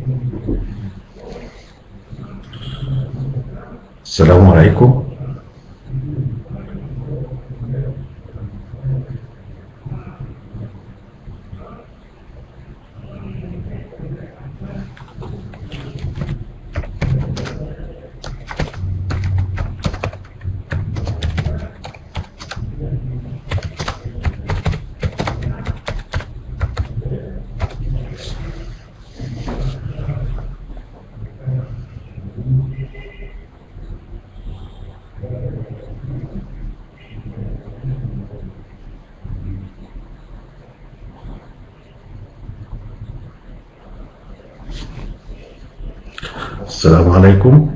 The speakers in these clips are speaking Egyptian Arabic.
السلام عليكم السلام عليكم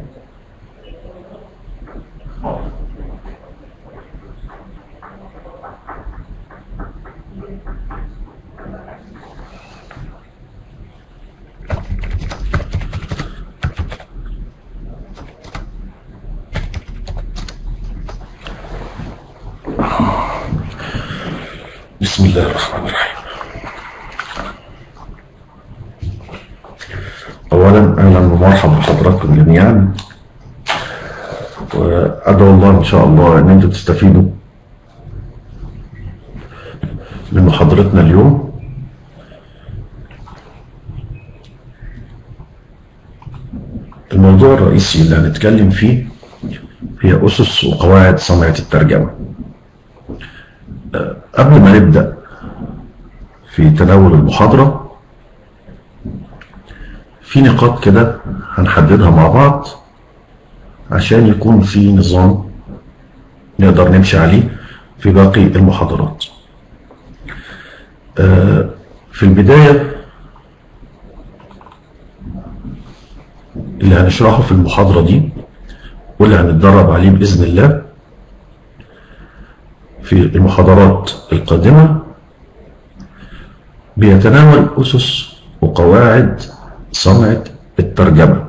بسم الله الرحمن الرحيم اولا اهلا ومرحبا بحضراتكم جميعا وادعو الله ان شاء الله ان انتم تستفيدوا من محاضرتنا اليوم الموضوع الرئيسي اللي هنتكلم فيه هي اسس وقواعد صنعه الترجمه قبل ما نبدا في تناول المحاضره في نقاط كده هنحددها مع بعض عشان يكون في نظام نقدر نمشي عليه في باقي المحاضرات آه، في البداية اللي هنشرحه في المحاضرة دي واللي هنتدرب عليه بإذن الله في المحاضرات القادمة بيتناول أسس وقواعد صنعة الترجمة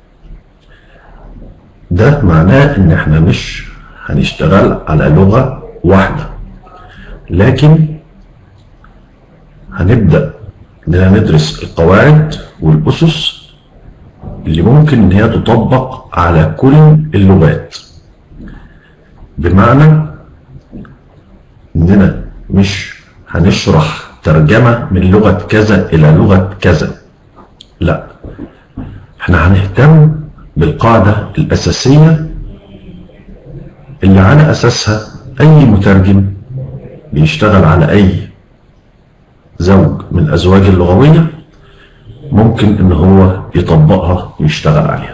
ده معناه ان احنا مش هنشتغل على لغة واحدة لكن هنبدأ اننا ندرس القواعد والأسس اللي ممكن ان هي تطبق على كل اللغات بمعنى اننا مش هنشرح ترجمة من لغة كذا إلى لغة كذا لا احنا هنهتم بالقاعدة الأساسية اللي على أساسها أي مترجم بيشتغل على أي زوج من الأزواج اللغوية ممكن إن هو يطبقها ويشتغل عليها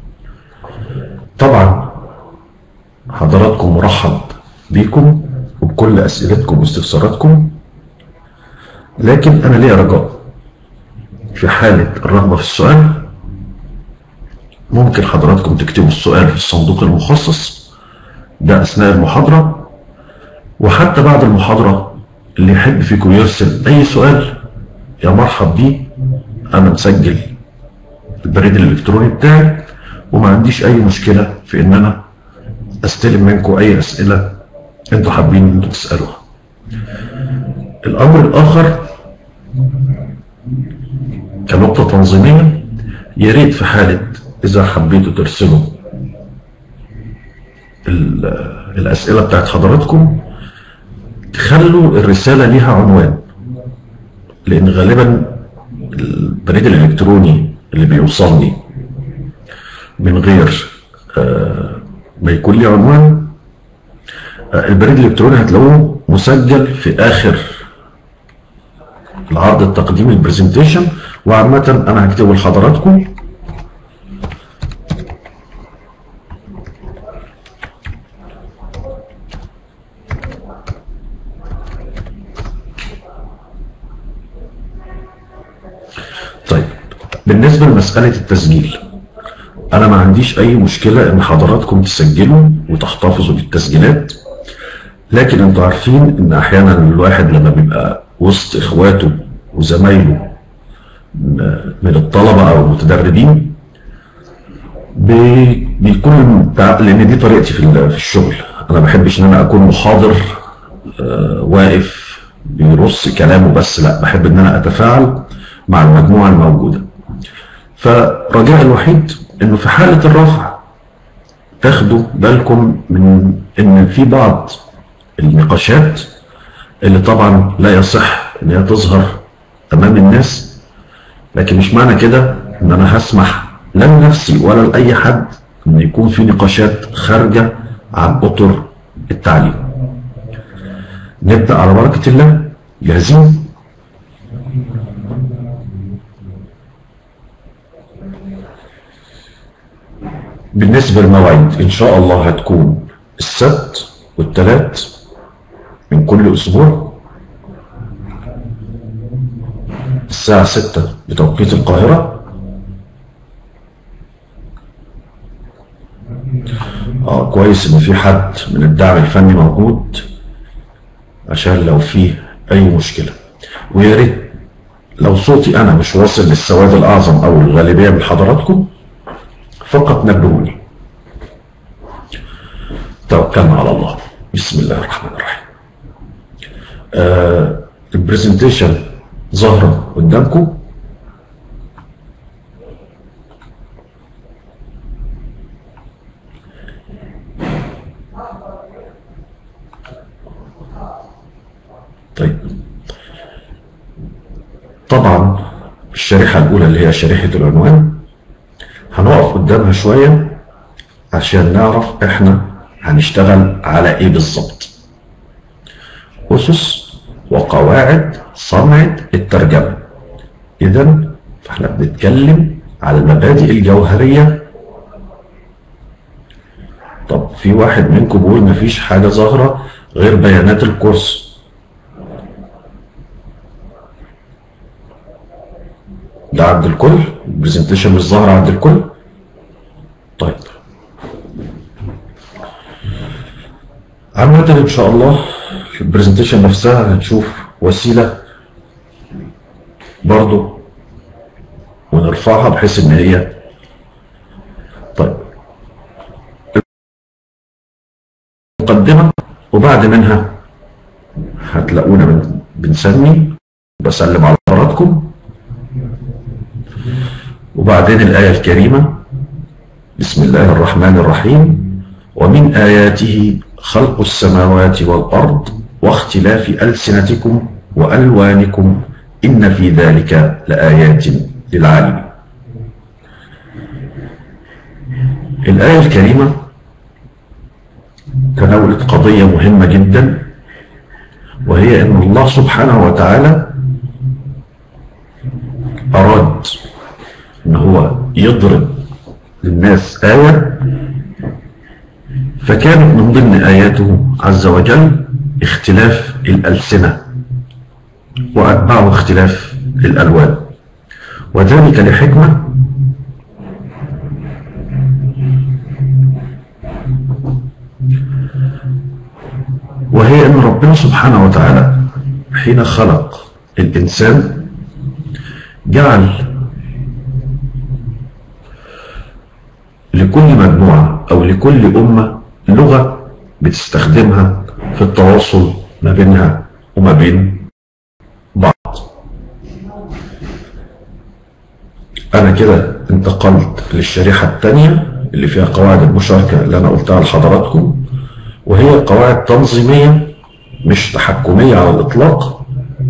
طبعا حضراتكم مرحب بيكم وبكل أسئلتكم واستفساراتكم لكن أنا ليا رجاء في حالة الرغبة في السؤال ممكن حضراتكم تكتبوا السؤال في الصندوق المخصص ده أثناء المحاضرة وحتى بعد المحاضرة اللي يحب فيكم يرسل أي سؤال يا مرحب بيه أنا مسجل البريد الإلكتروني بتاعي وما عنديش أي مشكلة في إن أنا أستلم منكم أي أسئلة أنتوا حابين إن أنتوا تسألوها. الأمر الآخر كنقطة تنظيمية يا ريت في حالة إذا حبيتوا ترسلوا الأسئلة بتاعت حضراتكم تخلوا الرسالة ليها عنوان لأن غالبا البريد الإلكتروني اللي بيوصلني من غير ما يكون لي عنوان البريد الإلكتروني هتلاقوه مسجل في آخر العرض التقديمي البرزنتيشن وعامة أنا هكتبه لحضراتكم طيب بالنسبة لمسألة التسجيل أنا ما عنديش أي مشكلة إن حضراتكم تسجلوا وتحتفظوا بالتسجيلات لكن أنتوا عارفين إن أحيانا الواحد لما بيبقى وسط إخواته وزمايله من الطلبة أو المتدربين بي- بيكون تع- لأن دي طريقتي في ال- في الشغل أنا ما بحبش إن أنا أكون محاضر آه، واقف بيرص كلامه بس لا بحب إن أنا أتفاعل مع المجموعة الموجودة فرجاء الوحيد انه في حالة الرفع تاخدوا بالكم من ان في بعض النقاشات اللي طبعا لا يصح ان هي تظهر امام الناس لكن مش معنى كده ان انا هسمح لا لنفسي ولا لاي حد ان يكون في نقاشات خارجه عن اطر التعليم نبدا على بركه الله جاهزين بالنسبة للمواعيد إن شاء الله هتكون السبت والثلاث من كل أسبوع الساعة ستة بتوقيت القاهرة اه كويس ان في حد من الدعم الفني موجود عشان لو في اي مشكلة ويا ريت لو صوتي انا مش واصل للسواد الاعظم او الغالبية من حضراتكم فقط نبهوني توكلنا على الله بسم الله الرحمن الرحيم آه البرزنتيشن ظاهرة قدامكم طيب طبعا الشريحة الأولى اللي هي شريحة العنوان هنقف قدامها شوية عشان نعرف احنا هنشتغل على ايه بالظبط أسس وقواعد صنعة الترجمة إذا فاحنا بنتكلم على المبادئ الجوهرية طب في واحد منكم بيقول مفيش حاجة ظاهرة غير بيانات الكورس ده عند الكل البرزنتيشن مش ظاهرة عند الكل طيب عامة إن شاء الله البرزنتيشن نفسها هنشوف وسيلة برضو ونرفعها بحيث إن هي طيب مقدمة وبعد منها هتلاقونا بن- بنسمي بسلم على حضراتكم وبعدين الآية الكريمة بسم الله الرحمن الرحيم ومن آياته خلق السماوات والأرض واختلاف ألسنتكم وألوانكم إن في ذلك لآيات للعالمين الآية الكريمة تناولت قضية مهمة جدا وهي أن الله سبحانه وتعالى أراد أن هو يضرب للناس آية فكانت من ضمن آياته عز وجل اختلاف الألسنة وأتبعه اختلاف الألوان وذلك لحكمة وهي أن ربنا سبحانه وتعالى حين خلق الإنسان جعل لكل مجموعة أو لكل أمة لغة بتستخدمها في التواصل ما بينها وما بين بعض أنا كده انتقلت للشريحة الثانية اللي فيها قواعد المشاركة اللي أنا قلتها لحضراتكم وهي قواعد تنظيمية مش تحكمية على الإطلاق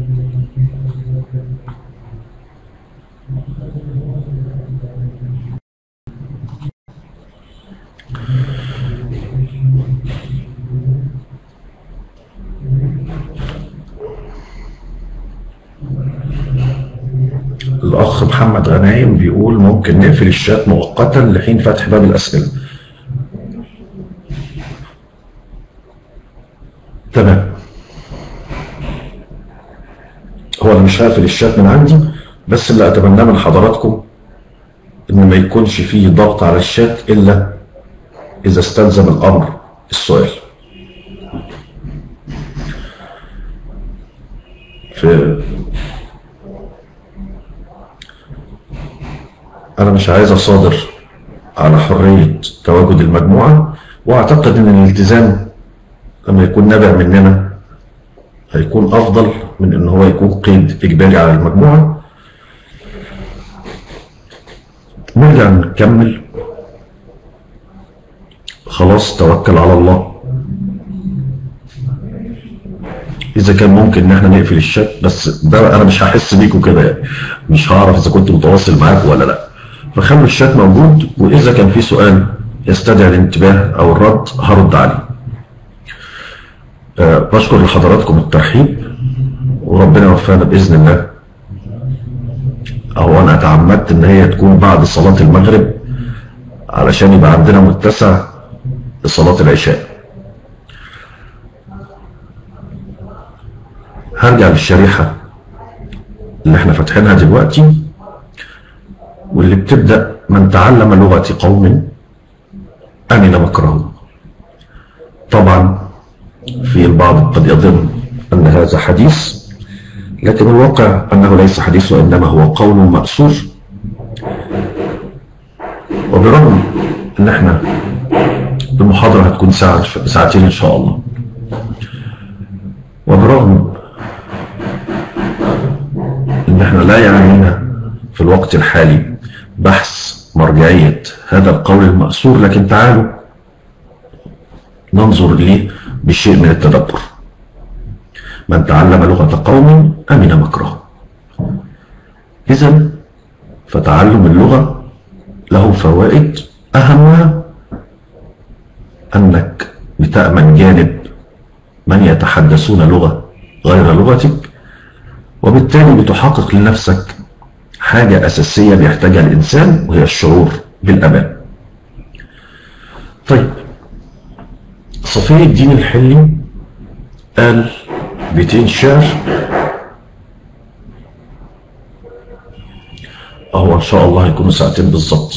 الأخ محمد غنايم بيقول ممكن نقفل الشات مؤقتا لحين فتح باب الأسئلة تمام هو أنا مش هقفل الشات من عندي بس اللي أتمناه من حضراتكم إن ما يكونش فيه ضغط على الشات إلا إذا استلزم الأمر السؤال في أنا مش عايز أصادر على حرية تواجد المجموعة وأعتقد إن الالتزام لما يكون نابع مننا هيكون أفضل من إن هو يكون قيد إجباري على المجموعة نرجع نكمل خلاص توكل على الله اذا كان ممكن ان احنا نقفل الشات بس ده انا مش هحس بيكم كده يعني مش هعرف اذا كنت متواصل معاكم ولا لا فخلوا الشات موجود واذا كان في سؤال يستدعي الانتباه او الرد هرد عليه أه بشكر لحضراتكم الترحيب وربنا يوفقنا باذن الله او انا تعمدت ان هي تكون بعد صلاه المغرب علشان يبقى عندنا متسع لصلاه العشاء هرجع للشريحة اللي احنا فاتحينها دلوقتي واللي بتبدأ من تعلم لغة قوم أمن مكرهم طبعا في البعض قد يظن أن هذا حديث لكن الواقع أنه ليس حديث وإنما هو قول مأسور وبرغم أن احنا المحاضرة هتكون ساعة ساعتين إن شاء الله وبرغم ان احنا لا يعنينا في الوقت الحالي بحث مرجعية هذا القول المأثور لكن تعالوا ننظر إليه بشيء من التدبر من تعلم لغة قوم أمن مكره إذا فتعلم اللغة له فوائد أهمها أنك بتأمن جانب من يتحدثون لغة غير لغتك وبالتالي بتحقق لنفسك حاجة أساسية بيحتاجها الإنسان وهي الشعور بالأمان طيب صفي الدين الحلي قال بيتين شعر أهو إن شاء الله يكونوا ساعتين بالظبط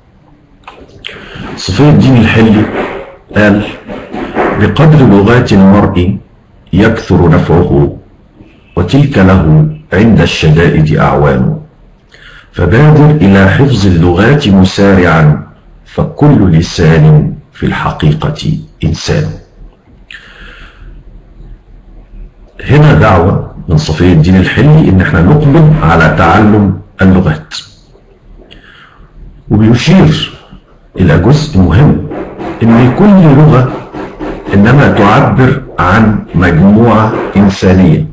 صفي الدين الحلي قال بقدر لغات المرء يكثر نفعه وتلك له عند الشدائد أعوان فبادر إلى حفظ اللغات مسارعا فكل لسان في الحقيقة إنسان هنا دعوة من صفي الدين الحلي إن احنا نقبل على تعلم اللغات وبيشير إلى جزء مهم إن كل لغة إنما تعبر عن مجموعة إنسانية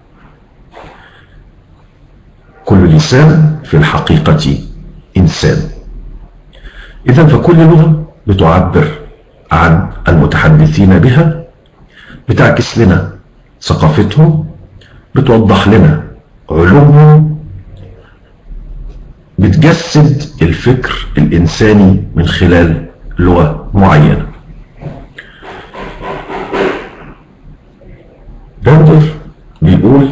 كل لسان في الحقيقة إنسان إذا فكل لغة بتعبر عن المتحدثين بها بتعكس لنا ثقافتهم بتوضح لنا علومهم بتجسد الفكر الإنساني من خلال لغة معينة بندر بيقول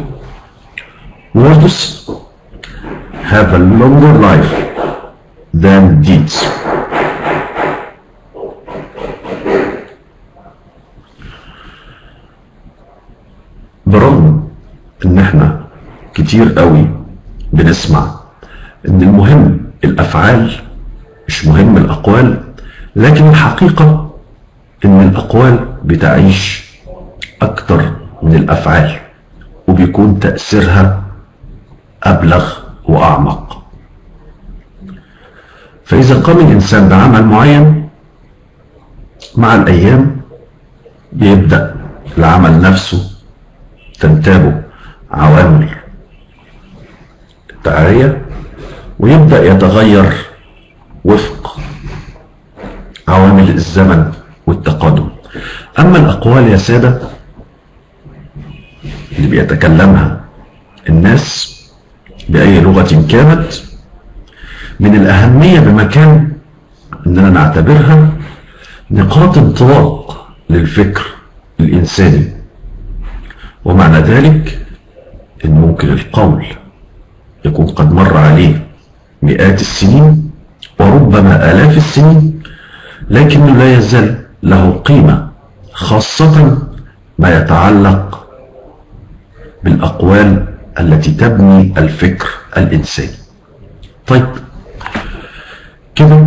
words have a longer life than deeds. برغم ان احنا كتير قوي بنسمع ان المهم الافعال مش مهم الاقوال لكن الحقيقة ان الاقوال بتعيش اكتر من الافعال وبيكون تأثيرها ابلغ واعمق فاذا قام الانسان بعمل معين مع الايام بيبدا العمل نفسه تنتابه عوامل التعريه ويبدا يتغير وفق عوامل الزمن والتقادم اما الاقوال يا ساده اللي بيتكلمها الناس بأي لغة كانت من الأهمية بمكان أننا نعتبرها نقاط انطلاق للفكر الإنساني ومعنى ذلك أن ممكن القول يكون قد مر عليه مئات السنين وربما آلاف السنين لكنه لا يزال له قيمة خاصة ما يتعلق بالأقوال التي تبني الفكر الإنساني طيب كده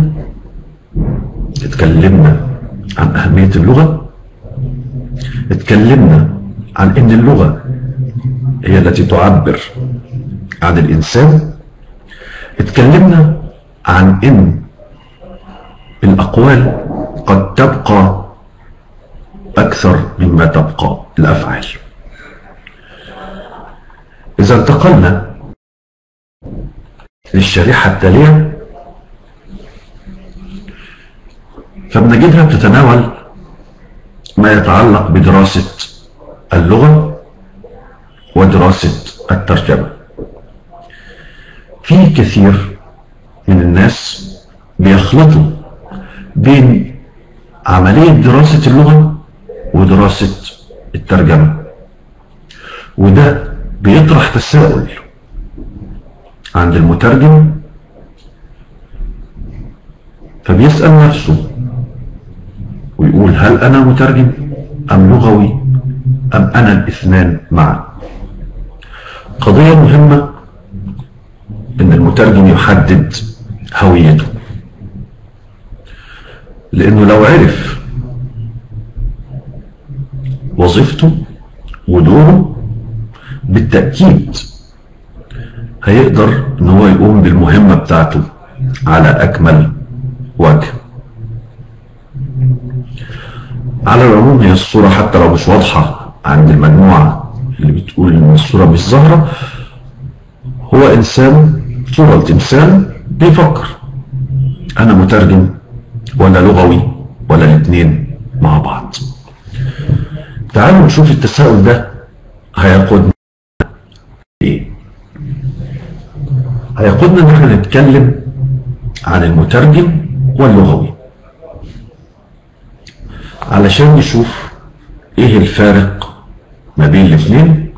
اتكلمنا عن أهمية اللغة اتكلمنا عن ان اللغة هي التي تعبر عن الإنسان اتكلمنا عن ان الاقوال قد تبقى اكثر مما تبقى الافعال اذا انتقلنا للشريحة التالية فبنجدها بتتناول ما يتعلق بدراسة اللغة ودراسة الترجمة في كثير من الناس بيخلطوا بين عملية دراسة اللغة ودراسة الترجمة وده بيطرح تساؤل عند المترجم فبيسأل نفسه ويقول هل أنا مترجم أم لغوي أم أنا الاثنان معا قضية مهمة إن المترجم يحدد هويته لأنه لو عرف وظيفته ودوره بالتأكيد هيقدر ان هو يقوم بالمهمة بتاعته على اكمل وجه على العموم هي الصورة حتى لو مش واضحة عند المجموعة اللي بتقول ان الصورة مش ظاهرة هو انسان صورة التمثال بيفكر انا مترجم ولا لغوي ولا الاثنين مع بعض تعالوا نشوف التساؤل ده هيقودنا ايه هيقودنا ان احنا نتكلم عن المترجم واللغوي علشان نشوف ايه الفارق ما بين الاثنين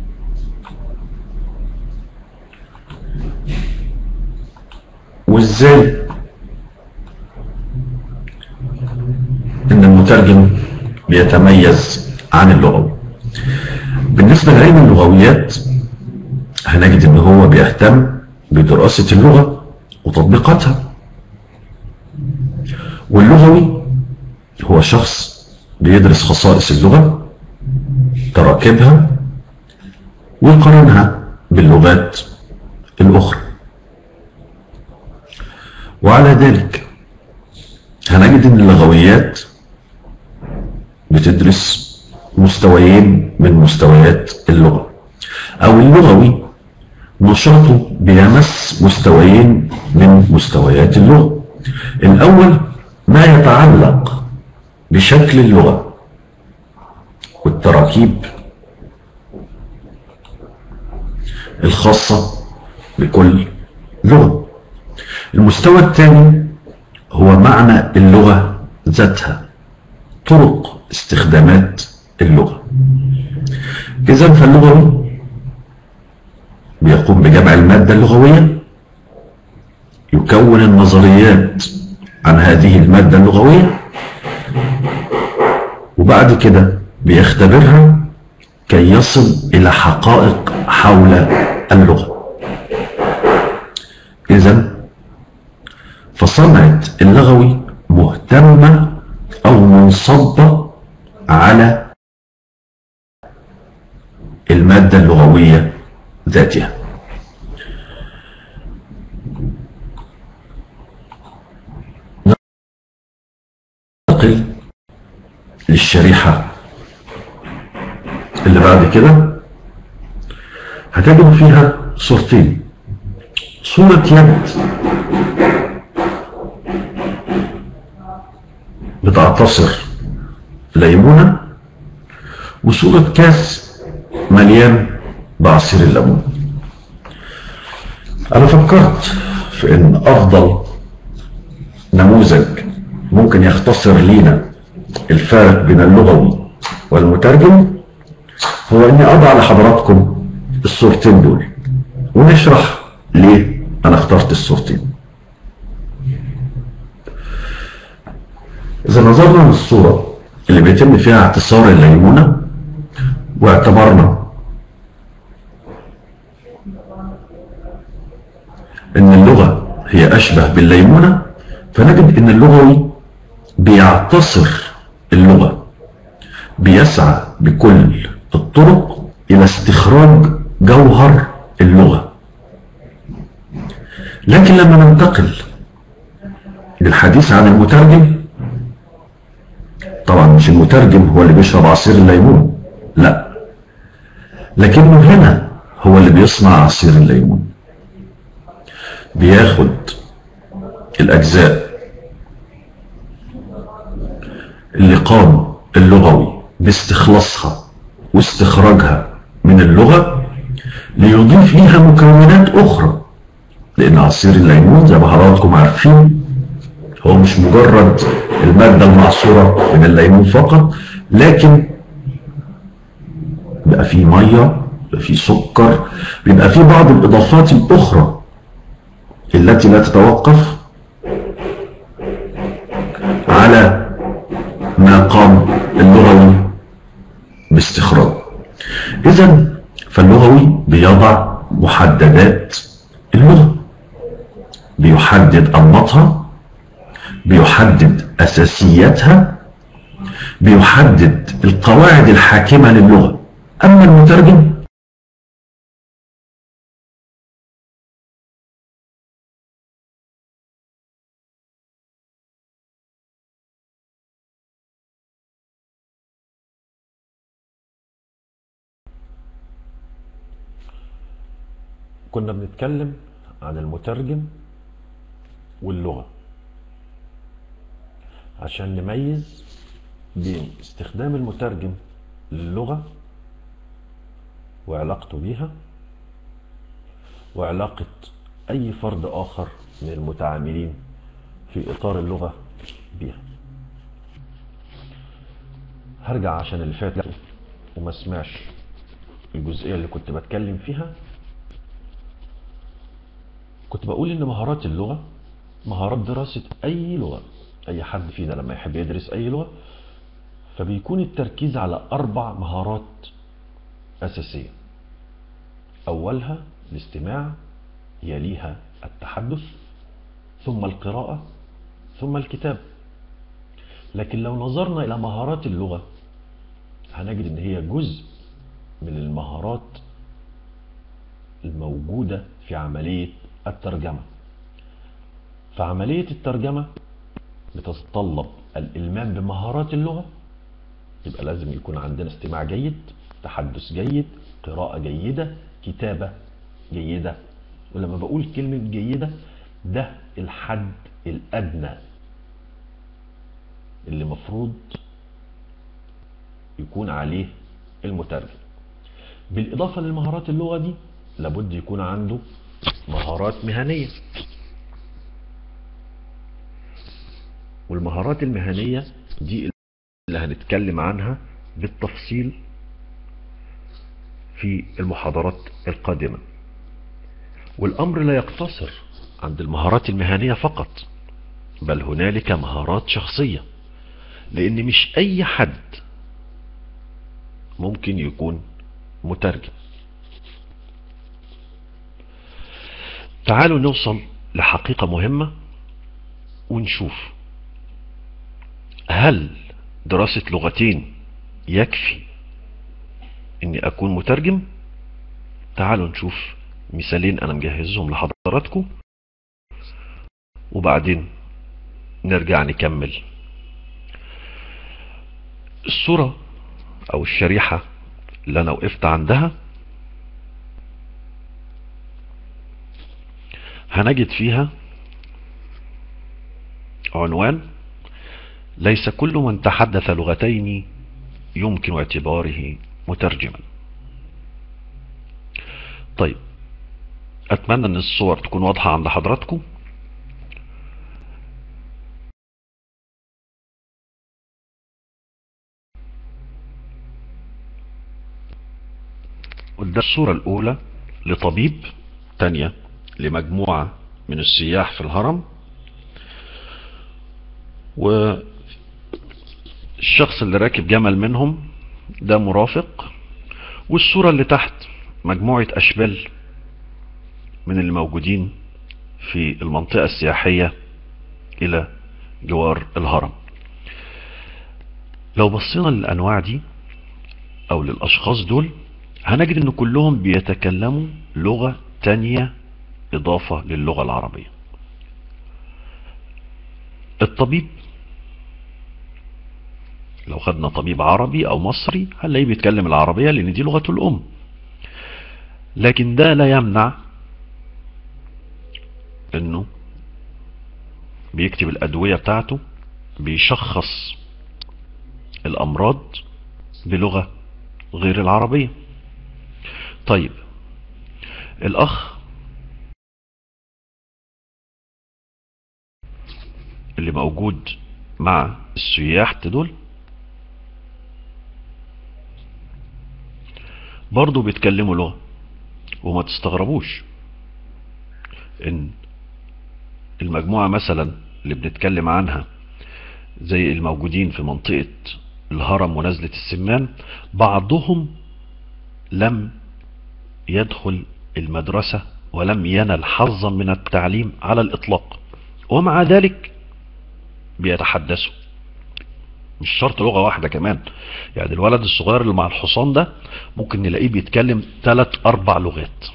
وازاي ان المترجم بيتميز عن اللغوي بالنسبة لعلم اللغويات هنجد ان هو بيهتم بدراسة اللغة وتطبيقاتها واللغوي هو شخص بيدرس خصائص اللغة تراكيبها ويقارنها باللغات الأخرى وعلى ذلك هنجد ان اللغويات بتدرس مستويين من مستويات اللغة او اللغوي نشاطه بيمس مستويين من مستويات اللغة الاول ما يتعلق بشكل اللغة والتراكيب الخاصة بكل لغة المستوى الثاني هو معنى اللغة ذاتها طرق استخدامات اللغة إذا فاللغوي بيقوم بجمع المادة اللغوية يكون النظريات عن هذه المادة اللغوية وبعد كده بيختبرها كي يصل إلى حقائق حول اللغة إذا فصنعة اللغوي مهتمة أو منصبة على المادة اللغوية ذاتها ننتقل للشريحة اللي بعد كده هتجد فيها صورتين صورة يد بتعتصر ليمونة وصورة كاس مليان بعصير الليمون أنا فكرت في إن أفضل نموذج ممكن يختصر لينا الفارق بين اللغوي والمترجم هو إني أضع لحضراتكم الصورتين دول ونشرح ليه أنا اخترت الصورتين إذا نظرنا للصورة اللي بيتم فيها اعتصار الليمونة واعتبرنا ان اللغة هي اشبه بالليمونة فنجد ان اللغوي بيعتصر اللغة بيسعى بكل الطرق الى استخراج جوهر اللغة لكن لما ننتقل بالحديث عن المترجم طبعا مش المترجم هو اللي بيشرب عصير الليمون لا لكنه هنا هو اللي بيصنع عصير الليمون بياخد الأجزاء اللي قام اللغوي باستخلاصها واستخراجها من اللغة ليضيف ليها مكونات أخرى لأن عصير الليمون زي ما حضراتكم عارفين هو مش مجرد المادة المعصورة من الليمون فقط لكن بيبقى فيه مية بيبقى فيه سكر بيبقى فيه بعض الإضافات الأخرى التي لا تتوقف على ما قام اللغوي باستخراجه إذا فاللغوي بيضع محددات اللغة بيحدد أنماطها بيحدد أساسياتها بيحدد القواعد الحاكمة للغة أما المترجم كنا بنتكلم عن المترجم واللغة عشان نميز بين استخدام المترجم للغة وعلاقته بيها وعلاقة أي فرد آخر من المتعاملين في إطار اللغة بيها هرجع عشان اللي فات وما سمعش الجزئية اللي كنت بتكلم فيها كنت بقول ان مهارات اللغة مهارات دراسة اي لغة اي حد فينا لما يحب يدرس اي لغة فبيكون التركيز على اربع مهارات اساسية اولها الاستماع يليها التحدث ثم القراءة ثم الكتاب لكن لو نظرنا الى مهارات اللغة هنجد ان هي جزء من المهارات الموجودة في عملية الترجمة فعملية الترجمة بتتطلب الإلمام بمهارات اللغة يبقى لازم يكون عندنا استماع جيد تحدث جيد قراءة جيدة كتابة جيدة ولما بقول كلمة جيدة ده الحد الأدنى اللي مفروض يكون عليه المترجم بالإضافة للمهارات اللغة دي لابد يكون عنده مهارات مهنية والمهارات المهنية دي اللي هنتكلم عنها بالتفصيل في المحاضرات القادمة والأمر لا يقتصر عند المهارات المهنية فقط بل هنالك مهارات شخصية لأن مش أي حد ممكن يكون مترجم تعالوا نوصل لحقيقة مهمة ونشوف هل دراسة لغتين يكفي اني اكون مترجم تعالوا نشوف مثالين انا مجهزهم لحضراتكم وبعدين نرجع نكمل الصورة او الشريحة اللي انا وقفت عندها هنجد فيها عنوان ليس كل من تحدث لغتين يمكن اعتباره مترجما طيب اتمنى ان الصور تكون واضحة عند حضراتكم وده الصورة الاولى لطبيب تانية لمجموعة من السياح في الهرم والشخص اللي راكب جمل منهم ده مرافق والصورة اللي تحت مجموعة أشبال من اللي موجودين في المنطقة السياحية إلى جوار الهرم لو بصينا للأنواع دي أو للأشخاص دول هنجد أن كلهم بيتكلموا لغة تانية إضافة للغة العربية الطبيب لو خدنا طبيب عربي او مصري هنلاقيه بيتكلم العربية لان دي لغته الام لكن ده لا يمنع انه بيكتب الادوية بتاعته بيشخص الامراض بلغة غير العربية طيب الاخ اللي موجود مع السياح دول برضو بيتكلموا لغة وما تستغربوش ان المجموعة مثلا اللي بنتكلم عنها زي الموجودين في منطقة الهرم ونزلة السمان بعضهم لم يدخل المدرسة ولم ينل حظا من التعليم على الإطلاق ومع ذلك بيتحدثوا مش شرط لغة واحدة كمان يعني الولد الصغير اللي مع الحصان ده ممكن نلاقيه بيتكلم ثلاث أربع لغات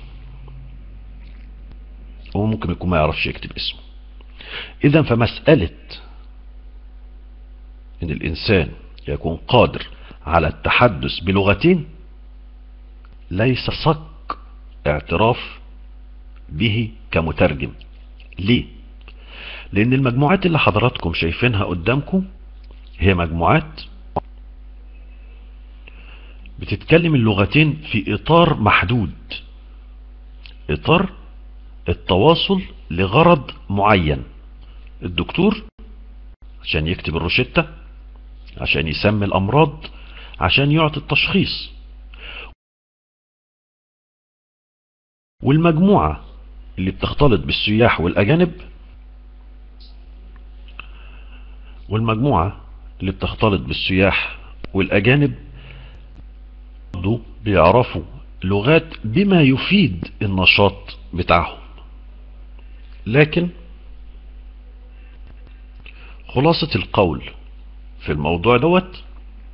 هو ممكن يكون ما يعرفش يكتب اسمه إذا فمسألة إن الإنسان يكون قادر على التحدث بلغتين ليس صك اعتراف به كمترجم ليه لان المجموعات اللي حضراتكم شايفينها قدامكم هي مجموعات بتتكلم اللغتين في اطار محدود اطار التواصل لغرض معين الدكتور عشان يكتب الروشتة عشان يسمي الامراض عشان يعطي التشخيص والمجموعة اللي بتختلط بالسياح والأجانب والمجموعة اللي بتختلط بالسياح والأجانب برضو بيعرفوا لغات بما يفيد النشاط بتاعهم لكن خلاصة القول في الموضوع دوت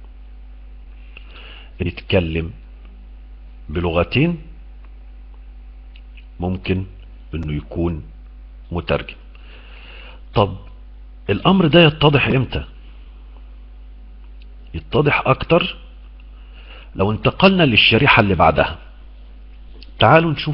يتكلم بلغتين ممكن انه يكون مترجم طب الامر ده يتضح امتى يتضح اكتر لو انتقلنا للشريحة اللي بعدها تعالوا نشوف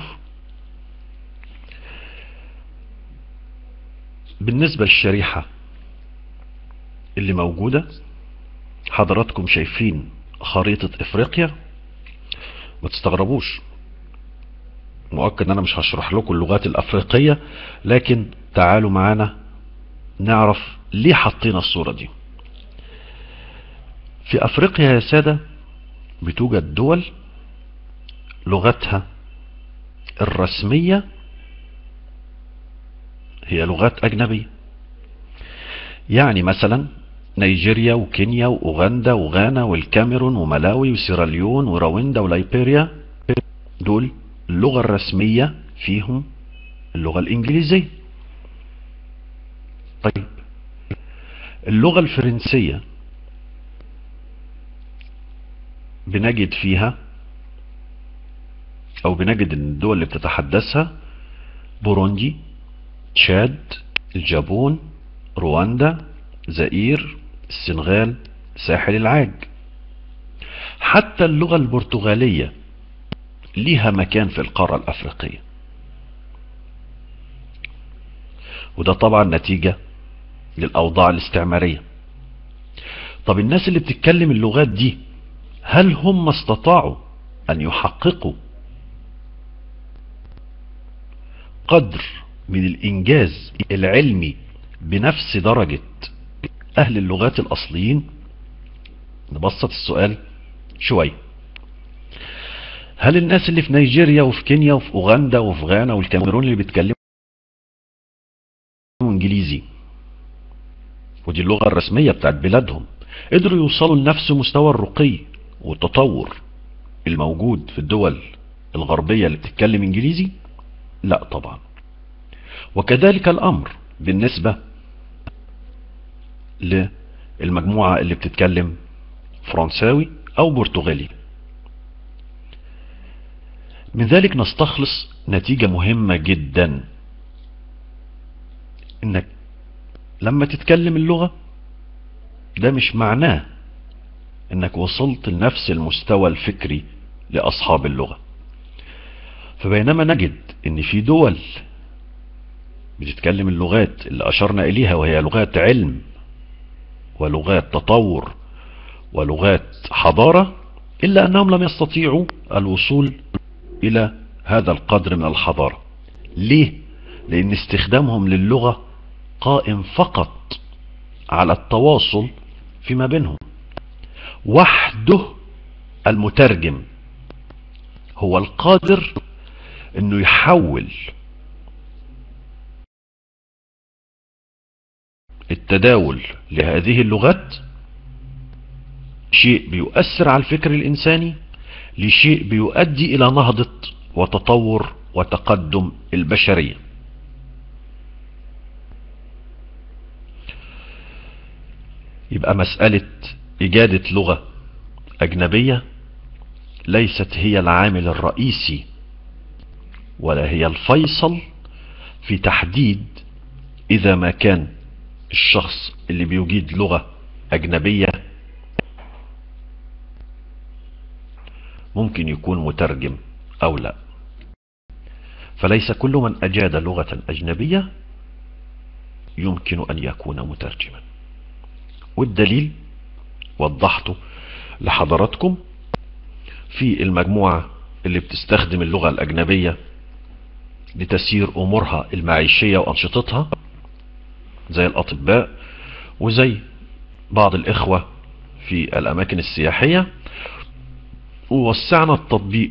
بالنسبة للشريحة اللي موجودة حضراتكم شايفين خريطة افريقيا ما تستغربوش مؤكد ان انا مش هشرح لكم اللغات الافريقية لكن تعالوا معانا نعرف ليه حطينا الصورة دي في افريقيا يا سادة بتوجد دول لغتها الرسمية هي لغات اجنبية يعني مثلا نيجيريا وكينيا واوغندا وغانا والكاميرون وملاوي وسيراليون وراويندا ولايبيريا دول اللغة الرسمية فيهم اللغة الإنجليزية طيب اللغة الفرنسية بنجد فيها أو بنجد إن الدول اللي بتتحدثها بوروندي تشاد الجابون رواندا زئير السنغال ساحل العاج حتى اللغة البرتغالية ليها مكان في القارة الأفريقية وده طبعا نتيجة للأوضاع الاستعمارية طب الناس اللي بتتكلم اللغات دي هل هم استطاعوا أن يحققوا قدر من الإنجاز العلمي بنفس درجة أهل اللغات الأصليين نبسط السؤال شوية هل الناس اللي في نيجيريا وفي كينيا وفي أوغندا وفي غانا والكاميرون اللي بيتكلموا انجليزي ودي اللغة الرسمية بتاعت بلادهم قدروا يوصلوا لنفس مستوى الرقي والتطور الموجود في الدول الغربية اللي بتتكلم انجليزي لا طبعا وكذلك الامر بالنسبة للمجموعة اللي بتتكلم فرنساوي او برتغالي من ذلك نستخلص نتيجة مهمة جدا انك لما تتكلم اللغة ده مش معناه انك وصلت لنفس المستوى الفكري لاصحاب اللغة فبينما نجد ان في دول بتتكلم اللغات اللي اشرنا اليها وهي لغات علم ولغات تطور ولغات حضارة الا انهم لم يستطيعوا الوصول الى هذا القدر من الحضارة ليه لان استخدامهم للغة قائم فقط على التواصل فيما بينهم وحده المترجم هو القادر انه يحول التداول لهذه اللغات شيء بيؤثر على الفكر الانساني لشيء بيؤدي الى نهضة وتطور وتقدم البشرية يبقى مسألة إجادة لغة أجنبية ليست هي العامل الرئيسي ولا هي الفيصل في تحديد إذا ما كان الشخص اللي بيجيد لغة أجنبية ممكن يكون مترجم أو لا فليس كل من أجاد لغة أجنبية يمكن أن يكون مترجما والدليل وضحته لحضراتكم في المجموعة اللي بتستخدم اللغة الأجنبية لتسيير أمورها المعيشية وأنشطتها زي الأطباء وزي بعض الإخوة في الأماكن السياحية ووسعنا التطبيق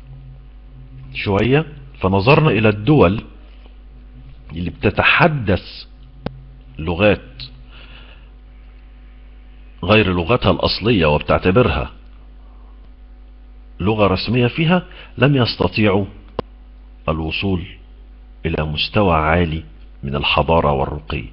شوية فنظرنا إلى الدول اللي بتتحدث لغات غير لغتها الأصلية وبتعتبرها لغة رسمية فيها لم يستطيعوا الوصول إلى مستوى عالي من الحضارة والرقي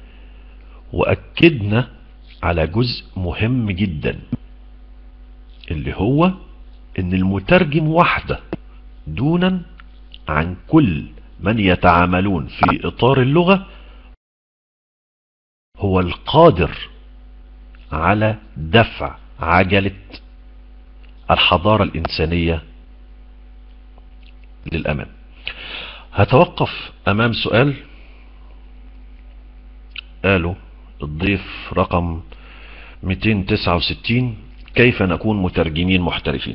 وأكدنا على جزء مهم جدا اللي هو ان المترجم وحده دونا عن كل من يتعاملون في اطار اللغة هو القادر على دفع عجلة الحضارة الإنسانية للأمام هتوقف أمام سؤال قالوا الضيف رقم 269 كيف نكون مترجمين محترفين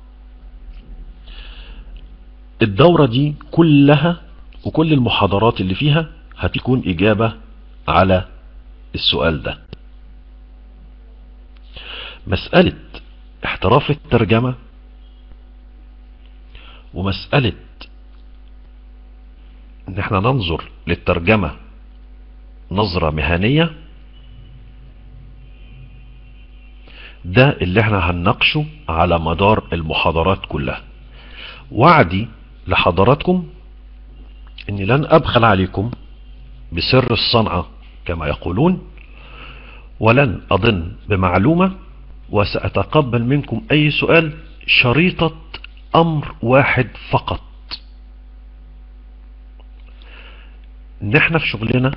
الدورة دي كلها وكل المحاضرات اللي فيها هتكون إجابة على السؤال ده مسألة احتراف الترجمة ومسألة ان احنا ننظر للترجمة نظرة مهنية ده اللي احنا هنناقشه على مدار المحاضرات كلها وعدي لحضراتكم اني لن ابخل عليكم بسر الصنعة كما يقولون ولن اضن بمعلومة وسأتقبل منكم اي سؤال شريطة امر واحد فقط ان احنا في شغلنا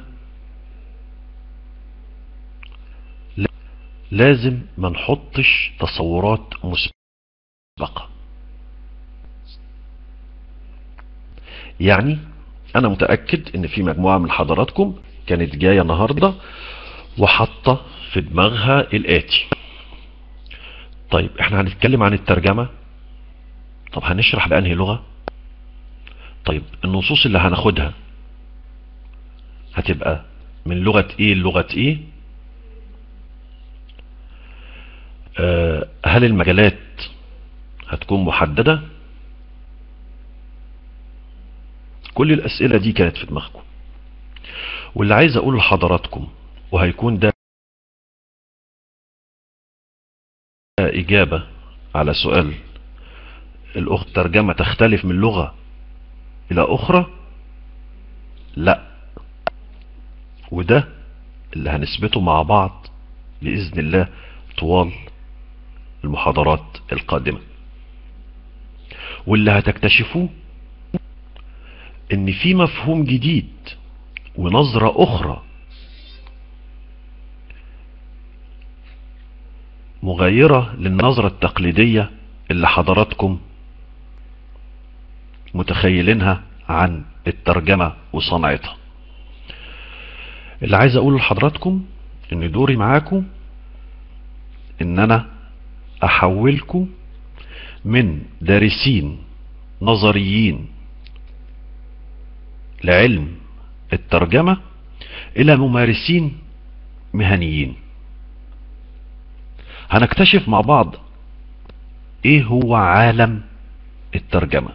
لازم ما نحطش تصورات مسبقة يعني انا متأكد ان في مجموعة من حضراتكم كانت جاية النهاردة وحاطة في دماغها الاتي طيب احنا هنتكلم عن الترجمة طب هنشرح بأنهي لغة طيب النصوص اللي هناخدها هتبقى من لغة ايه لغة ايه آه هل المجالات هتكون محددة كل الاسئلة دي كانت في دماغكم واللي عايز اقوله لحضراتكم وهيكون ده اجابة على سؤال الاخت ترجمة تختلف من لغة الى اخرى لا وده اللي هنثبته مع بعض بإذن الله طوال المحاضرات القادمة واللي هتكتشفوه ان في مفهوم جديد ونظرة اخرى مغايرة للنظرة التقليدية اللي حضراتكم متخيلينها عن الترجمة وصنعتها اللي عايز اقوله لحضراتكم ان دوري معاكم ان انا احولكم من دارسين نظريين لعلم الترجمة الى ممارسين مهنيين هنكتشف مع بعض ايه هو عالم الترجمة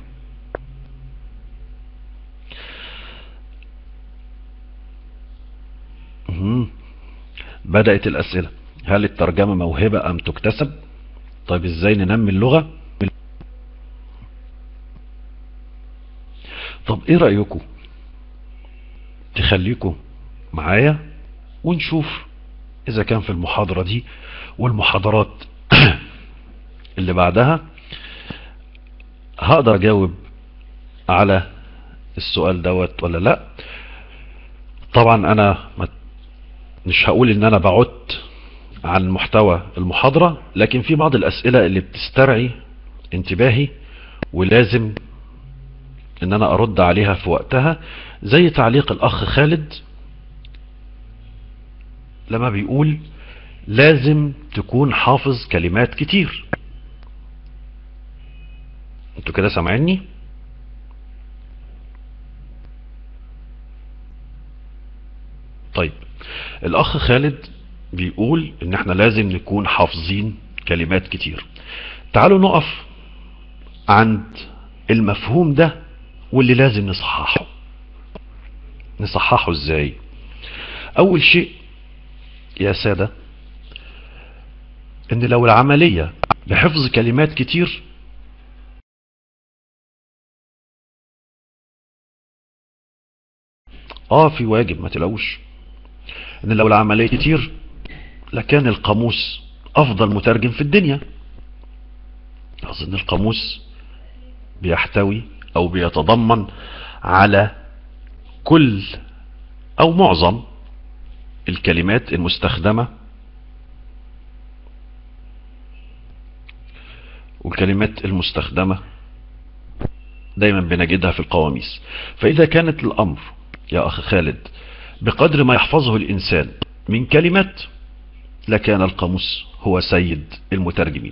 مهم. بدأت الأسئلة هل الترجمة موهبة أم تكتسب طيب ازاي ننمي اللغة طب ايه رأيكم تخليكم معايا ونشوف اذا كان في المحاضرة دي والمحاضرات اللي بعدها هقدر اجاوب على السؤال دوت ولا لا طبعا انا مش هقول ان انا بعدت عن محتوى المحاضرة لكن في بعض الاسئلة اللي بتسترعي انتباهي ولازم ان انا ارد عليها في وقتها زي تعليق الاخ خالد لما بيقول لازم تكون حافظ كلمات كتير انتوا كده سامعيني طيب الاخ خالد بيقول ان احنا لازم نكون حافظين كلمات كتير تعالوا نقف عند المفهوم ده واللي لازم نصححه نصححه ازاي اول شيء يا سادة ان لو العملية بحفظ كلمات كتير اه في واجب ما تلاقوش ان لو العملية كتير لكان القاموس افضل مترجم في الدنيا اظن القاموس بيحتوي او بيتضمن على كل او معظم الكلمات المستخدمة والكلمات المستخدمة دايما بنجدها في القواميس فإذا كانت الأمر يا أخ خالد بقدر ما يحفظه الإنسان من كلمات لكان القاموس هو سيد المترجمين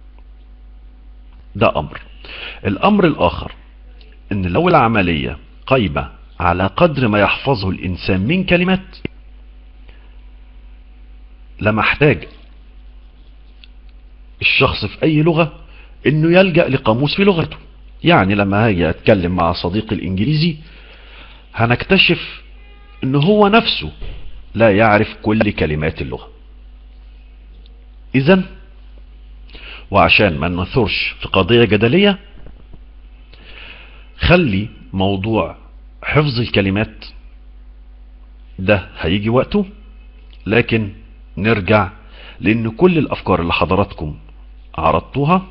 ده أمر الأمر الآخر إن لو العملية قايمة على قدر ما يحفظه الإنسان من كلمات لما احتاج الشخص في أي لغة إنه يلجأ لقاموس في لغته يعني لما هاجي أتكلم مع صديقي الإنجليزي هنكتشف إن هو نفسه لا يعرف كل كلمات اللغة إذا وعشان ما نثرش في قضية جدلية خلي موضوع حفظ الكلمات ده هيجي وقته لكن نرجع لان كل الافكار اللي حضراتكم عرضتوها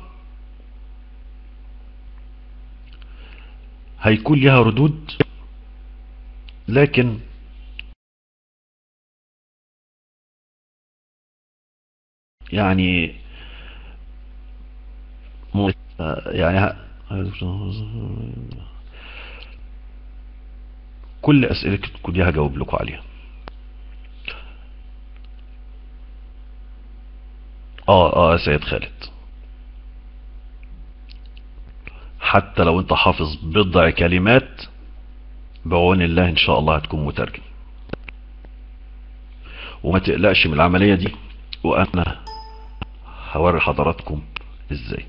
هيكون لها ردود لكن يعني يعني كل اسئلتكم دي هجاوب لكم عليها اه اه يا سيد خالد حتى لو انت حافظ بضع كلمات بعون الله ان شاء الله هتكون مترجم وما تقلقش من العملية دي وانا هوري حضراتكم ازاي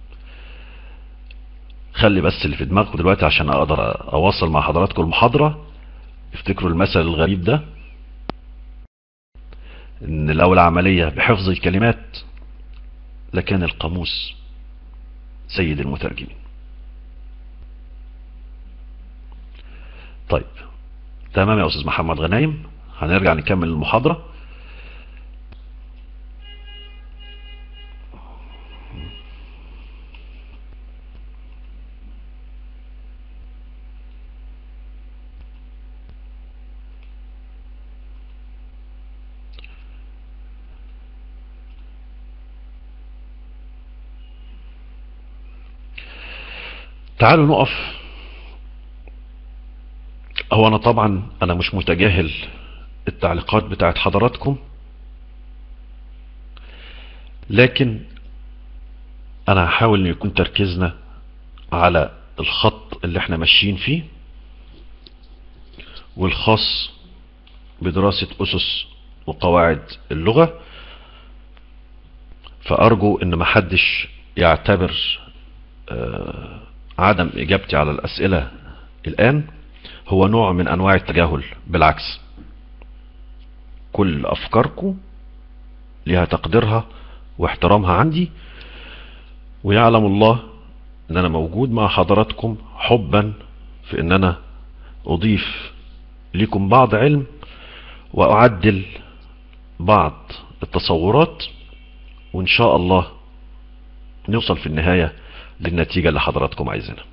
خلي بس اللي في دماغكم دلوقتي عشان اقدر اواصل مع حضراتكم المحاضرة افتكروا المثل الغريب ده ان لو العملية بحفظ الكلمات لكان القاموس سيد المترجمين طيب تمام يا أستاذ محمد غنايم هنرجع نكمل المحاضرة تعالوا نقف هو انا طبعا انا مش متجاهل التعليقات بتاعت حضراتكم لكن انا هحاول ان يكون تركيزنا على الخط اللي احنا ماشيين فيه والخاص بدراسة اسس وقواعد اللغة فارجو ان محدش يعتبر آه، عدم اجابتي على الاسئلة الان هو نوع من انواع التجاهل بالعكس كل افكاركم لها تقديرها واحترامها عندي ويعلم الله ان انا موجود مع حضراتكم حبا في ان انا اضيف لكم بعض علم واعدل بعض التصورات وان شاء الله نوصل في النهاية للنتيجة اللي حضراتكم عايزينها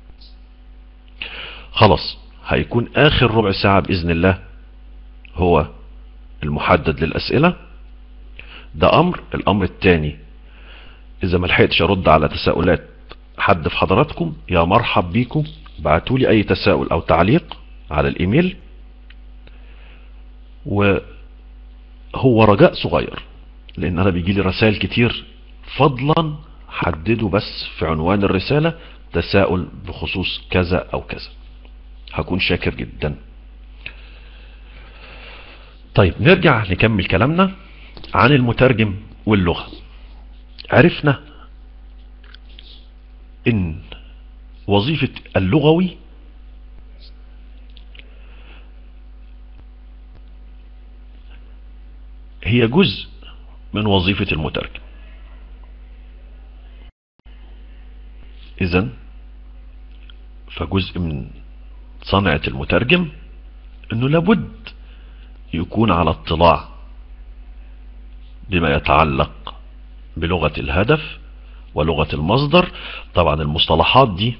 خلاص هيكون اخر ربع ساعة باذن الله هو المحدد للاسئلة ده امر الامر الثاني اذا ما لحقتش ارد على تساؤلات حد في حضراتكم يا مرحب بيكم بعتوا لي اي تساؤل او تعليق على الايميل وهو رجاء صغير لان انا بيجي لي رسائل كتير فضلا حددوا بس في عنوان الرسالة تساؤل بخصوص كذا او كذا هكون شاكر جدا طيب نرجع نكمل كلامنا عن المترجم واللغة عرفنا ان وظيفة اللغوي هي جزء من وظيفة المترجم اذا فجزء من صنعة المترجم انه لابد يكون على اطلاع بما يتعلق بلغة الهدف ولغة المصدر طبعا المصطلحات دي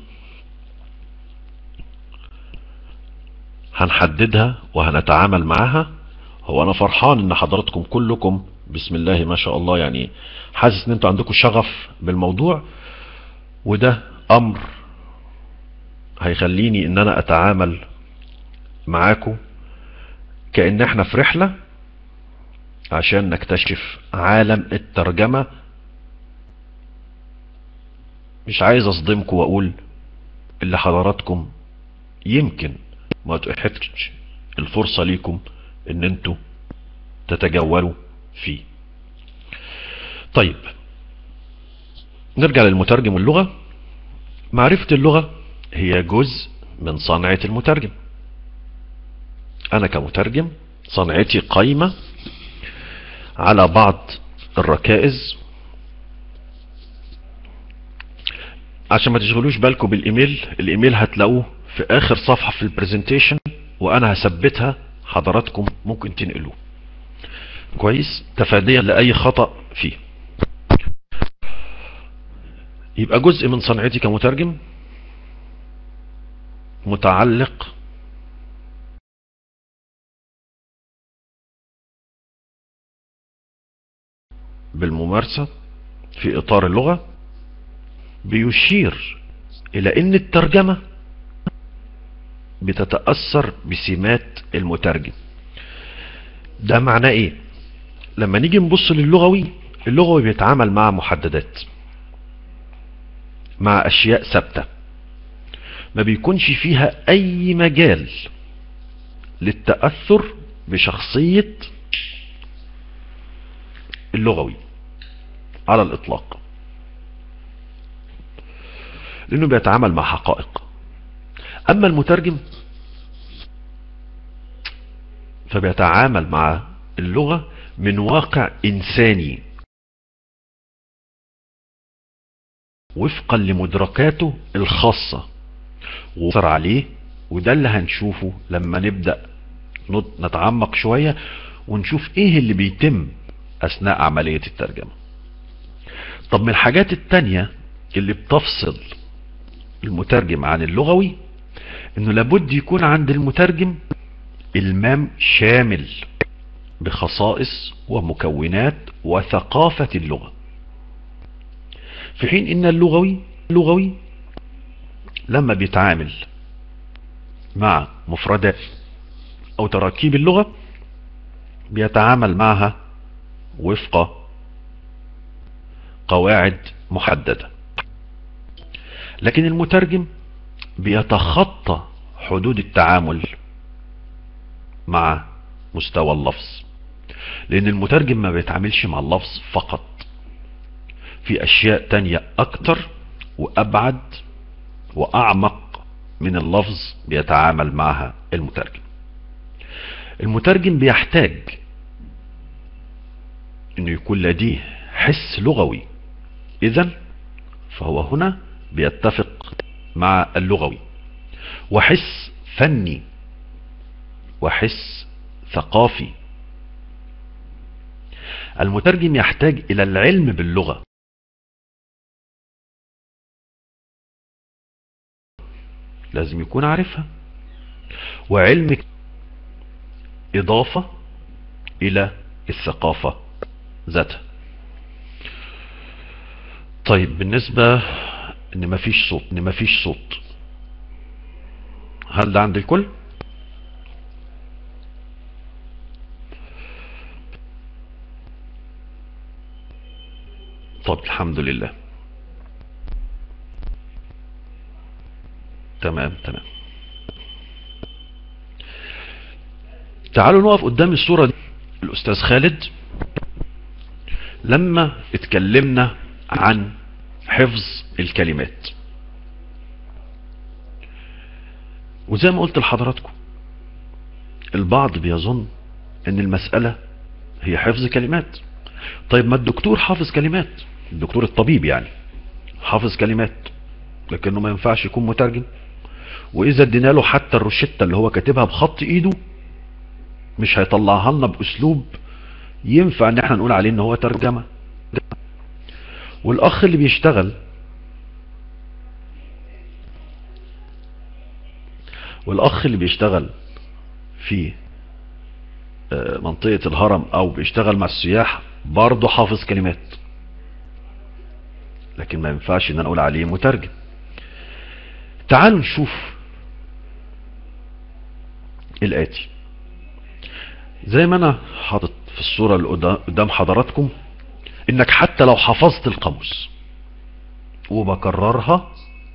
هنحددها وهنتعامل معها هو انا فرحان ان حضراتكم كلكم بسم الله ما شاء الله يعني حاسس ان انتوا عندكم شغف بالموضوع وده امر هيخليني ان انا اتعامل معاكم كأن احنا في رحلة عشان نكتشف عالم الترجمة مش عايز اصدمكم واقول اللي حضراتكم يمكن ما تحتش الفرصة ليكم ان انتوا تتجولوا فيه طيب نرجع للمترجم واللغة معرفة اللغة هي جزء من صنعة المترجم انا كمترجم صنعتي قايمة على بعض الركائز عشان ما تشغلوش بالكم بالايميل الايميل هتلاقوه في اخر صفحة في البرزنتيشن وانا هثبتها حضراتكم ممكن تنقلوه كويس تفاديا لاي خطأ فيه يبقى جزء من صنعتي كمترجم متعلق بالممارسة في اطار اللغة بيشير الى ان الترجمة بتتأثر بسمات المترجم ده معناه ايه لما نيجي نبص للغوي اللغوي بيتعامل مع محددات مع اشياء ثابته ما بيكونش فيها اي مجال للتأثر بشخصية اللغوي على الاطلاق لانه بيتعامل مع حقائق اما المترجم فبيتعامل مع اللغة من واقع انساني وفقا لمدركاته الخاصة وصر عليه وده اللي هنشوفه لما نبدأ نتعمق شوية ونشوف ايه اللي بيتم اثناء عملية الترجمة طب من الحاجات التانية اللي بتفصل المترجم عن اللغوي انه لابد يكون عند المترجم المام شامل بخصائص ومكونات وثقافة اللغة في حين ان اللغوي اللغوي لما بيتعامل مع مفردات او تراكيب اللغة بيتعامل معها وفق قواعد محددة لكن المترجم بيتخطى حدود التعامل مع مستوى اللفظ لان المترجم ما بيتعاملش مع اللفظ فقط في اشياء تانية اكتر وابعد واعمق من اللفظ بيتعامل معها المترجم المترجم بيحتاج انه يكون لديه حس لغوي اذا فهو هنا بيتفق مع اللغوي وحس فني وحس ثقافي المترجم يحتاج الى العلم باللغة لازم يكون عارفها وعلم اضافة الى الثقافة ذاتها طيب بالنسبة ان مفيش صوت ان مفيش صوت هل ده عند الكل طب الحمد لله تمام تمام تعالوا نقف قدام الصورة دي الأستاذ خالد لما اتكلمنا عن حفظ الكلمات وزي ما قلت لحضراتكم البعض بيظن ان المسألة هي حفظ كلمات طيب ما الدكتور حافظ كلمات الدكتور الطبيب يعني حافظ كلمات لكنه ما ينفعش يكون مترجم واذا ادينا له حتى الروشتة اللي هو كاتبها بخط ايده مش هيطلعها لنا باسلوب ينفع ان احنا نقول عليه ان هو ترجمة والاخ اللي بيشتغل والاخ اللي بيشتغل في منطقة الهرم او بيشتغل مع السياح برضه حافظ كلمات لكن ما ينفعش ان انا اقول عليه مترجم تعالوا نشوف الاتي زي ما انا حاطط في الصورة اللي قدام حضراتكم انك حتى لو حفظت القاموس وبكررها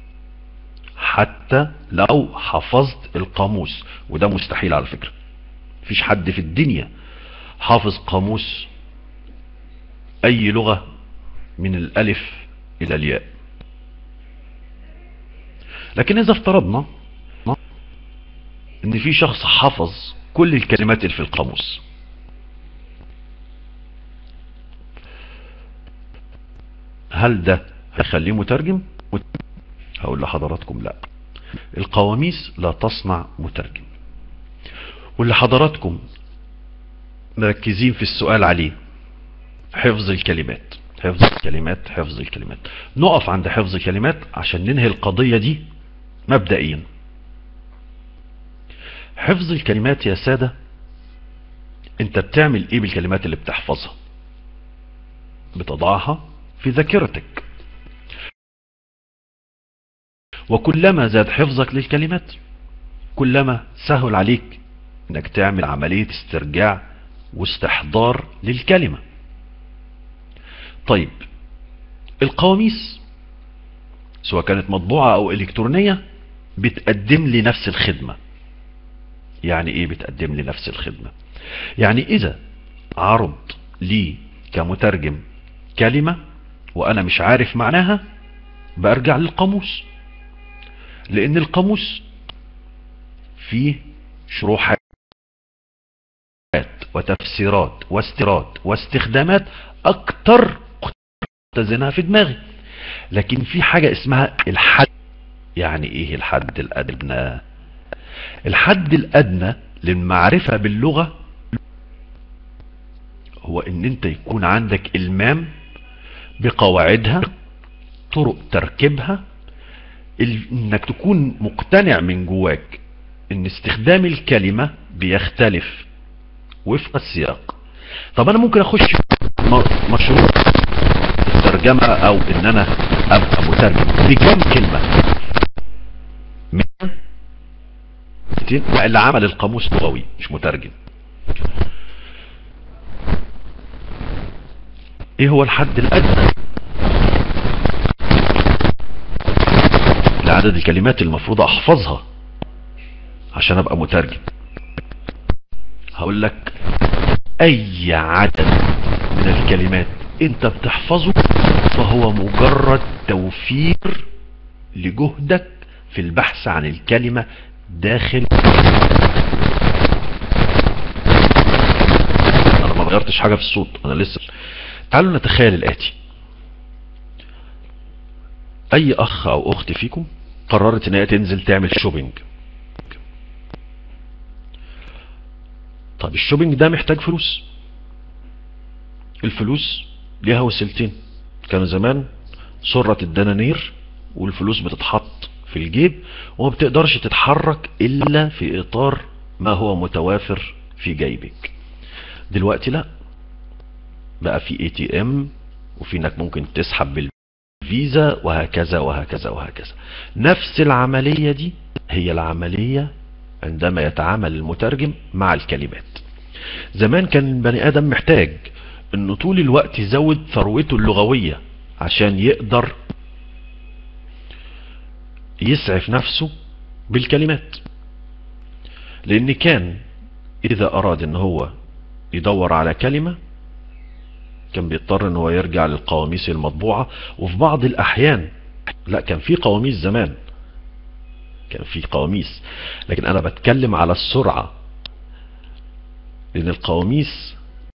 حتى لو حفظت القاموس وده مستحيل على فكرة مفيش حد في الدنيا حافظ قاموس اي لغة من الالف الى الياء لكن اذا افترضنا ان في شخص حفظ كل الكلمات اللي في القاموس هل ده هيخليه مترجم هقول لحضراتكم لا القواميس لا تصنع مترجم واللي حضراتكم مركزين في السؤال عليه حفظ الكلمات حفظ الكلمات حفظ الكلمات نقف عند حفظ الكلمات عشان ننهي القضية دي مبدئيا حفظ الكلمات يا سادة انت بتعمل ايه بالكلمات اللي بتحفظها بتضعها في ذاكرتك وكلما زاد حفظك للكلمات كلما سهل عليك انك تعمل عملية استرجاع واستحضار للكلمة طيب القواميس سواء كانت مطبوعة او الكترونية بتقدم لي نفس الخدمة يعني ايه بتقدم لي نفس الخدمة يعني اذا عرض لي كمترجم كلمة وانا مش عارف معناها برجع للقاموس لان القاموس فيه شروحات وتفسيرات واستيراد واستخدامات اكتر اختزنها في دماغي لكن في حاجة اسمها الحد يعني ايه الحد الادنى الحد الادنى للمعرفة باللغة هو ان انت يكون عندك المام بقواعدها طرق تركيبها انك تكون مقتنع من جواك ان استخدام الكلمة بيختلف وفق السياق طب انا ممكن اخش مشروع الترجمة او ان انا ابقى مترجم بكم كلمة 100 200 لا اللي عمل القاموس لغوي مش مترجم ايه هو الحد الادنى لعدد الكلمات المفروض احفظها عشان ابقى مترجم هقول لك اي عدد من الكلمات انت بتحفظه فهو مجرد توفير لجهدك في البحث عن الكلمة داخل انا ما غيرتش حاجة في الصوت انا لسه تعالوا نتخيل الاتي اي اخ او اخت فيكم قررت ان هي تنزل تعمل شوبينج طب الشوبينج ده محتاج فلوس الفلوس ليها وسيلتين كانوا زمان سرة الدنانير والفلوس بتتحط في الجيب وما بتقدرش تتحرك الا في اطار ما هو متوافر في جيبك دلوقتي لا بقى في اي تي ام وفي انك ممكن تسحب بالفيزا وهكذا وهكذا وهكذا نفس العملية دي هي العملية عندما يتعامل المترجم مع الكلمات زمان كان البني ادم محتاج انه طول الوقت يزود ثروته اللغوية عشان يقدر يسعف نفسه بالكلمات لان كان اذا اراد ان هو يدور على كلمة كان بيضطر ان هو يرجع للقواميس المطبوعة وفي بعض الاحيان لا كان في قواميس زمان كان في قواميس لكن انا بتكلم على السرعة لان القواميس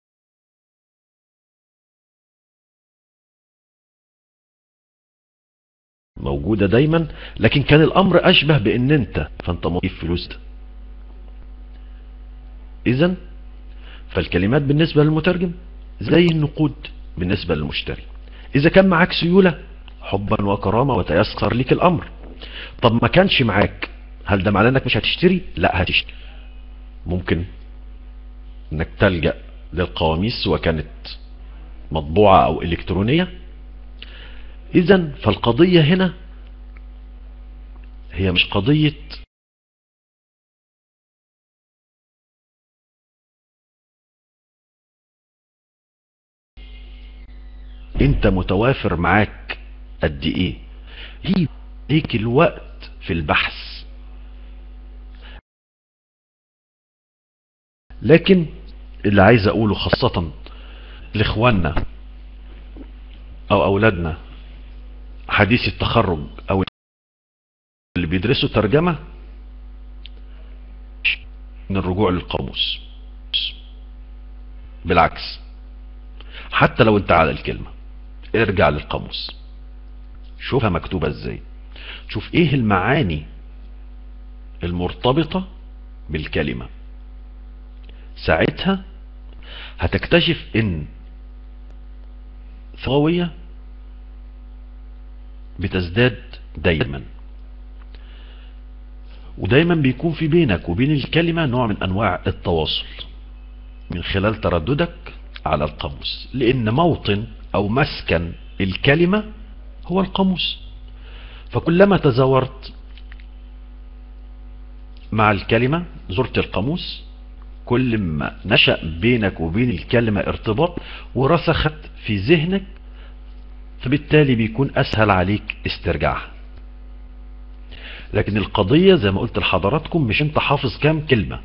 موجودة دايما لكن كان الامر اشبه بان انت فانت مضيف فلوس ده اذا فالكلمات بالنسبة للمترجم زي النقود بالنسبة للمشتري اذا كان معاك سيولة حبا وكرامة وتيسر لك الامر طب ما كانش معاك هل ده معناه انك مش هتشتري لا هتشتري ممكن انك تلجأ للقواميس سواء كانت مطبوعة او الكترونية اذا فالقضية هنا هي مش قضية انت متوافر معاك قد ايه هي ليك الوقت في البحث لكن اللي عايز اقوله خاصة لاخواننا او اولادنا حديث التخرج او اللي بيدرسوا ترجمة من الرجوع للقاموس بالعكس حتى لو انت على الكلمة ارجع للقاموس شوفها مكتوبة ازاي شوف ايه المعاني المرتبطة بالكلمة ساعتها هتكتشف ان ثروية بتزداد دايما ودايما بيكون في بينك وبين الكلمة نوع من انواع التواصل من خلال ترددك على القاموس لان موطن او مسكن الكلمة هو القاموس فكلما تزورت مع الكلمة زرت القاموس كل ما نشأ بينك وبين الكلمة ارتباط ورسخت في ذهنك فبالتالي بيكون اسهل عليك استرجاعها لكن القضية زي ما قلت لحضراتكم مش انت حافظ كام كلمة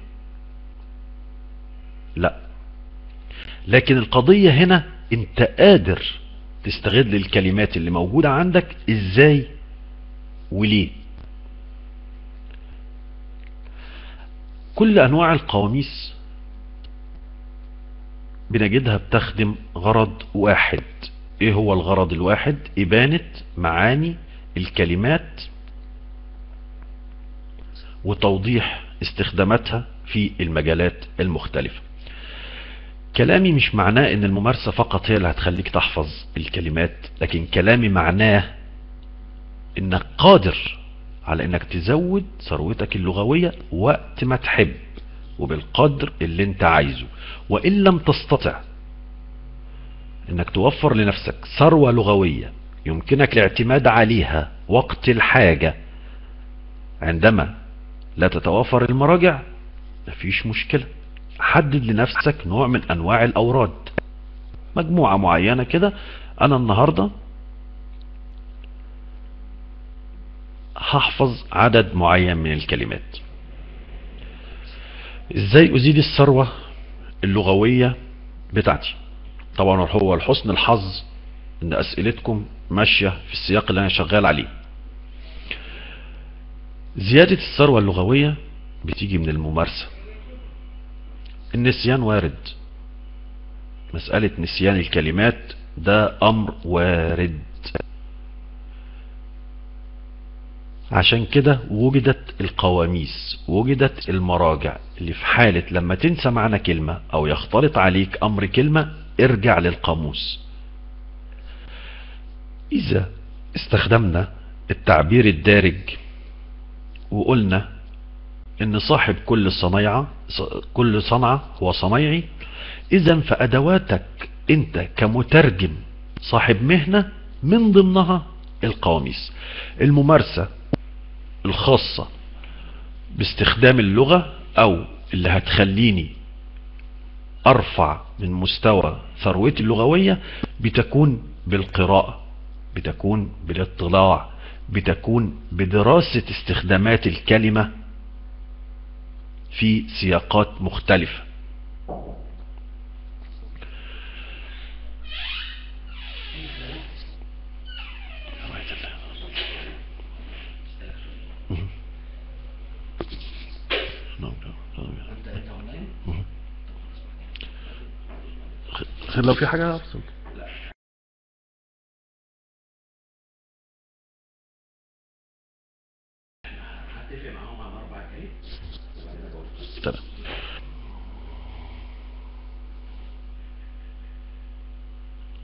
لا لكن القضية هنا انت قادر تستغل الكلمات اللي موجودة عندك ازاي وليه كل انواع القواميس بنجدها بتخدم غرض واحد ايه هو الغرض الواحد ابانة معاني الكلمات وتوضيح استخداماتها في المجالات المختلفة كلامي مش معناه ان الممارسة فقط هي اللي هتخليك تحفظ الكلمات لكن كلامي معناه انك قادر على انك تزود ثروتك اللغوية وقت ما تحب وبالقدر اللي انت عايزه وان لم تستطع انك توفر لنفسك ثروة لغوية يمكنك الاعتماد عليها وقت الحاجة عندما لا تتوافر المراجع مفيش مشكلة حدد لنفسك نوع من انواع الاوراد مجموعة معينة كده انا النهاردة هحفظ عدد معين من الكلمات ازاي ازيد الثروة اللغوية بتاعتي طبعا هو الحسن الحظ ان اسئلتكم ماشية في السياق اللي انا شغال عليه زيادة الثروة اللغوية بتيجي من الممارسة النسيان وارد مسألة نسيان الكلمات ده امر وارد عشان كده وجدت القواميس وجدت المراجع اللي في حالة لما تنسى معنى كلمة او يختلط عليك امر كلمة ارجع للقاموس اذا استخدمنا التعبير الدارج وقلنا ان صاحب كل صنيعة كل صنعة هو صنيعي اذا فادواتك انت كمترجم صاحب مهنة من ضمنها القواميس الممارسة الخاصة باستخدام اللغة او اللي هتخليني ارفع من مستوى ثروتي اللغوية بتكون بالقراءة بتكون بالاطلاع بتكون بدراسة استخدامات الكلمة في سياقات مختلفة لو في حاجة افصل تمام